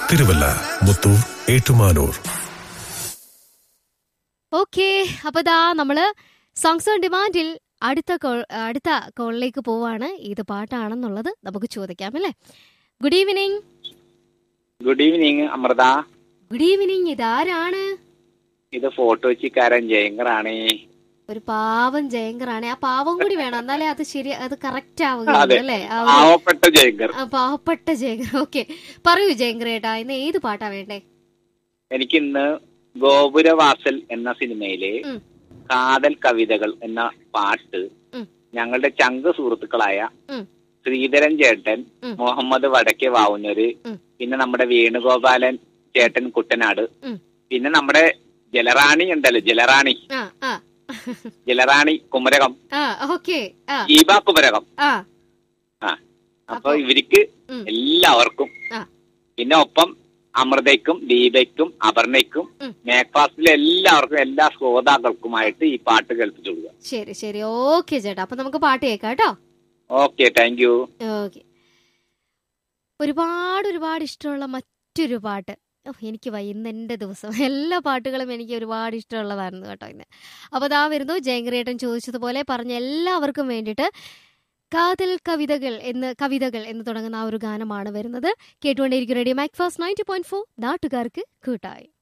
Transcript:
Thiruvalla Muthoor Ettumanoor okay അപ്പൊ ദാ നമ്മള് സോങ്സ് ഓൺ ഡിമാൻഡിൽ അടുത്ത call- അടുത്ത കോളിലേക്ക് പോവാണ് ഏത് പാട്ടാണെന്നുള്ളത് നമുക്ക് ചോദിക്കാം അല്ലേ good evening good evening Amrutha good evening ഇതാരാണ് ഇത് ഫോട്ടോച്ചിക്കാരൻ ജയങ്കറാണ് ഒരു പാവം ജയങ്കറാണ് ആ പാവം കൂടി വേണം എന്നാലേ അത് ശരി അത് കറക്റ്റ് ആവുകയുള്ളൂ അതെ. അല്ലേ ആ ഒരു- പാവപ്പെട്ട ജയങ്കർ ആ, പാവപ്പെട്ട ജയങ്കർ ഓക്കെ പറയൂ ജയങ്കരേട്ടാ ഇന്ന് ഏത് പാട്ടാ വേണ്ടേ എനിക്ക് ഇന്ന് ഗോപുരവാസൽ എന്ന സിനിമയിലെ ഉം. കാതൽ കവിതകൾ എന്ന പാട്ട് ഉം. ഞങ്ങളുടെ ചങ്ക് സുഹൃത്തുക്കളായ ഉം. ശ്രീധരൻ ചേട്ടൻ ഉം. മുഹമ്മദ് വടക്കേ വാവുന്നൂര് ഉം. പിന്നെ നമ്മുടെ വേണുഗോപാലൻ ചേട്ടൻ കുട്ടനാട് ഉം. പിന്നെ നമ്മുടെ ജലറാണി ഉണ്ടല്ലോ ജലറാണി ആ ആ ജലറാണി കുമരകം ആ ഓക്കെ ആ ഈബ കുമരകം ആ ആ അപ്പൊ അപ്പൊ- ഇവർക്ക് ഉം. എല്ലാവർക്കും ആ. പിന്നെ ഒപ്പം അമൃതയ്ക്കും ദീപയ്ക്കും അപർണയ്ക്കും ഉം. മേക്ഫാസ്റ്റിലെ എല്ലാവർക്കും എല്ലാ ശ്രോതാക്കൾക്കുമായിട്ട് ഈ പാട്ട് കേൾപ്പിച്ചു കൊടുക്കുക ശരി ശരി ഓക്കെ ചേട്ടാ അപ്പൊ നമുക്ക് പാട്ട് കേൾക്കാം കേട്ടോ ഓക്കെ താങ്ക് യു ഓക്കെ ഒരുപാട് ഒരുപാട് ഇഷ്ടമുള്ള മറ്റൊരു പാട്ട് ഓ, എനിക്ക് വയ്യ ഇന്ന് എൻ്റെ ദിവസം എല്ലാ പാട്ടുകളും എനിക്ക് ഒരുപാട് ഇഷ്ടമുള്ളതായിരുന്നു കേട്ടോ ഇന്ന് അപ്പോൾ അതാ വരുന്നു ജയങ്കരേട്ടൻ ചോദിച്ചതുപോലെ പറഞ്ഞ എല്ലാവർക്കും വേണ്ടിയിട്ട് കാതൽ കവിതകൾ എന്ന് കവിതകൾ എന്ന് തുടങ്ങുന്ന ആ ഒരു ഗാനമാണ് വരുന്നത് കേട്ടുകൊണ്ടേയിരിക്കും radio Macfast ninety point four നാട്ടുകാർക്ക് കൂട്ടായി